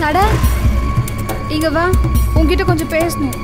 சட இங்க வா உன்கிட்ட கொஞ்சம் பேசணும்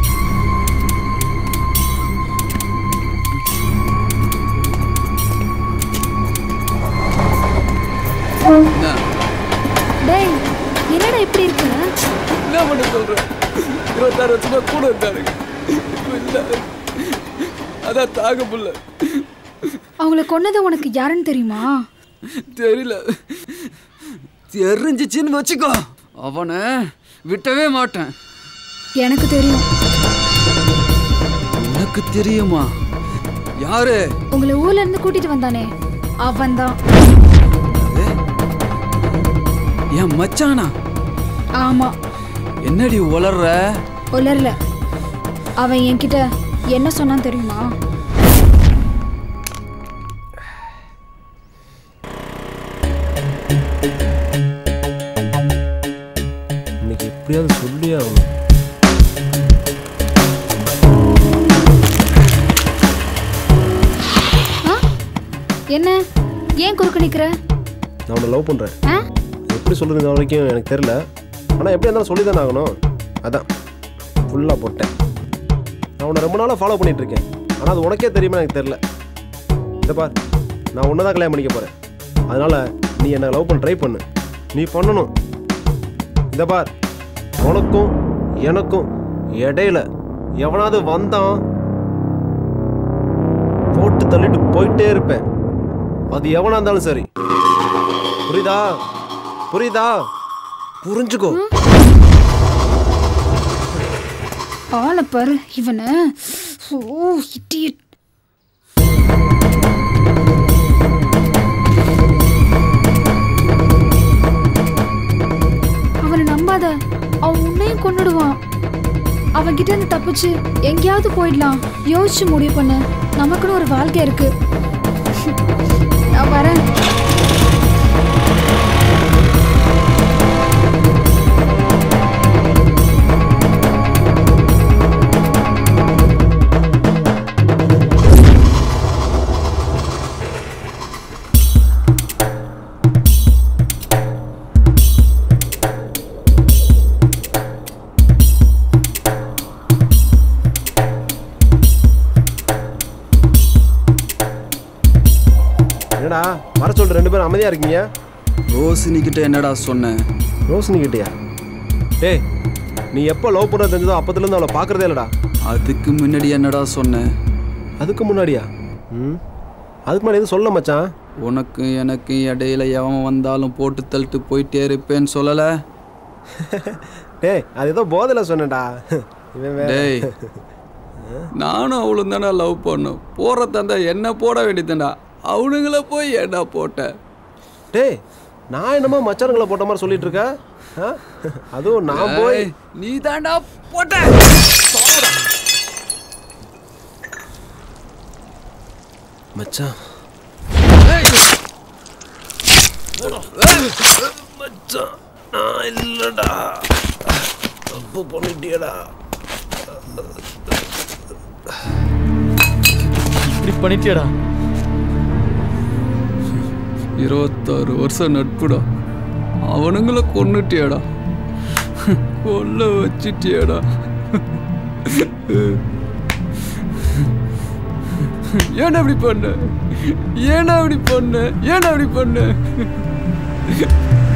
என்ன டேய் என்னடா இப்படி இருக்க என்ன பண்ண சொல்ற இருபத்தாறு வருஷமா கூட இருந்தாரு இல்ல அதான் தாங்க முடியல அவங்கள கொன்னது உனக்கு யாருன்னு தெரியுமா தெரியல தெரிஞ்சிச்சின்னு வச்சுக்கோ அவனை விட்டவே மாட்டேன் எனக்கு தெரியும் உனக்கு தெரியுமா யாரு உங்களை ஊர்ல இருந்து கூட்டிட்டு வந்தானே அவன்தான் என் மச்சானா ஆமா என்னடி உளர்ற உலர்ல அவன் என்கிட்ட என்ன சொன்னான் தெரியுமா இன்னைக்கு எப்படியாவது சொல்லியே ஆகணும் ஆ? என்ன ஏன் குறுக்க நிக்கிற நான் உன்னை லவ் பண்ணுறேன் ஆ? எப்படி சொல்லுறது வரைக்கும் எனக்கு தெரில ஆனால் எப்படி இருந்தாலும் சொல்லி தானே ஆகணும் அதான் ஃபுல்லாக போட்டேன் நான் உன்னை ரொம்ப நாளாக ஃபாலோ பண்ணிட்டு இருக்கேன் ஆனால் அது உனக்கே தெரியுமா எனக்கு தெரில இதை பார் நான் உன்னை தான் கல்யாணம் பண்ணிக்க போகிறேன் அதனால் நீ என்னை லவ் பண்ண ட்ரை பண்ணு நீ பண்ணணும் இதை பார் உனக்கும் எனக்கும் இடையில எவனாவது வந்தான் போட்டு தள்ளிட்டு போயிட்டே இருப்பேன் அது எவனா இருந்தாலும் சரி புரியுதா புரியுதா புரிஞ்சுக்கோ ஆளை பாரு இவனை ஓ இட்டியட் அவனை நம்பாத அவன் உன்னையும் கொன்னுடுவான் அவன்கிட்ட இருந்து தப்பிச்சு எங்கேயாவது போயிடலாம் யோசிச்சு முடிவு பண்ணு நமக்குன்னு ஒரு வாழ்க்கை இருக்கு நான் வரேன் என்னடா வர சொல்ற ரெண்டு பேரும் அமைதியா இருக்கீங்க ரோசினி கிட்ட என்னடா சொன்னேன் ரோஷினி கிட்டயா டேய் நீ எப்போ லவ் பண்ண தெரிஞ்சதோ அப்பத்துலேருந்து அவளை பார்க்கறதே இல்லடா அதுக்கு முன்னாடி என்னடா சொன்னேன் அதுக்கு முன்னாடியா ம் அதுக்கு முன்னாடி எதுவும் சொல்ல மச்சான் உனக்கு எனக்கு இடையில எவன் வந்தாலும் போட்டு தள்ளிட்டு போயிட்டே இருப்பேன்னு சொல்லல டேய் அது ஏதோ போதையில் சொன்னேன்டா இவன் வேற. டேய் நானும் அவளும் தானே லவ் பண்ணோம் போற தந்தா என்ன போட வேண்டியதுடா அவனுங்கள போய் ஏன்டா போட்ட டேய் நான் என்னமோ மச்சானுங்களை போட்ட மாதிரி சொல்லிட்டு இருக்க ஆ? அதுவும் நான் போய் நீ தாண்டா போட்ட மச்சான் மச்சான் நான் இல்லடா தப்பு பண்ணிட்டியடா இப்படி பண்ணிட்டியடா இருபத்தாறு வருஷம் நட்புடா அவனுங்கள கொன்னுட்டியாடா கொல்ல வச்சிட்டியாடா ஏன்டா இப்படி பண்ண ஏன்டா இப்படி பண்ண ஏன்டா இப்படி பண்ண